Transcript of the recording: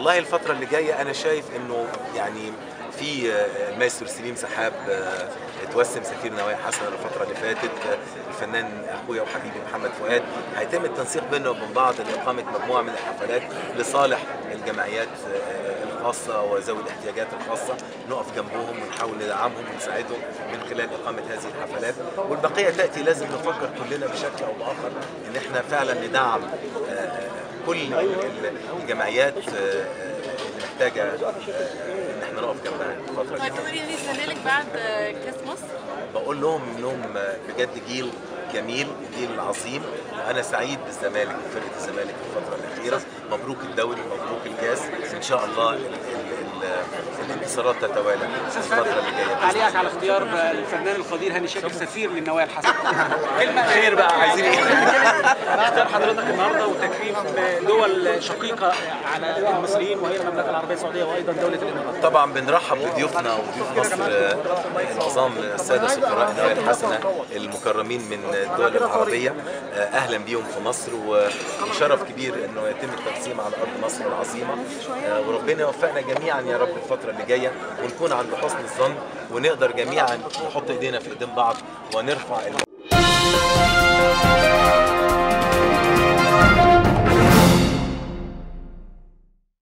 والله الفترة اللي جاية أنا شايف إنه يعني في آه، المايسترو سليم سحاب آه، اتوسم سفير نوايا حسن الفترة اللي فاتت آه، الفنان أخويا وحبيبي محمد فؤاد هيتم التنسيق بيننا وبين بعض لإقامة مجموعة من الحفلات لصالح الجمعيات آه، الخاصة وذوي الاحتياجات الخاصة نقف جنبهم ونحاول ندعمهم ونساعدهم من خلال إقامة هذه الحفلات والبقية تأتي لازم نفكر كلنا بشكل أو بآخر إن إحنا فعلا ندعم آه، كل ال- الجمعيات آه، اللي محتاجة آه، إن إحنا نقف جنبها الفترة دي هتقولي ايه الزمالك بعد آه، كاس مصر؟ بقول لهم انهم بجد جيل جميل جيل عظيم وانا سعيد بالزمالك بفرقه الزمالك في الفتره الاخيره مبروك الدوري مبروك الكاس ان شاء الله ال ال ال الانتصارات تتوالى في الفتره اللي جايه بإذن تعليقك على اختيار الفنان القدير هاني شاكر سفير للنوايا الحسن كلمه خير بقى عايزين ايه اختيار حضرتك النهارده وتكريم دول شقيقه على المصريين وهي المملكه العربيه السعوديه وايضا دوله الامارات طبعا بنرحب بضيوفنا وضيوف مصر آه، نظام الساده سفراء النوايا الحسنه المكرمين من الدول العربيه آه، اهلا بيهم في مصر و- وشرف كبير انه يتم التقسيم على ارض مصر العظيمه آه، وربنا يوفقنا جميعا يا رب الفتره اللي جايه ونكون عند حسن الظن ونقدر جميعا نحط ايدينا في ايدين بعض ونرفع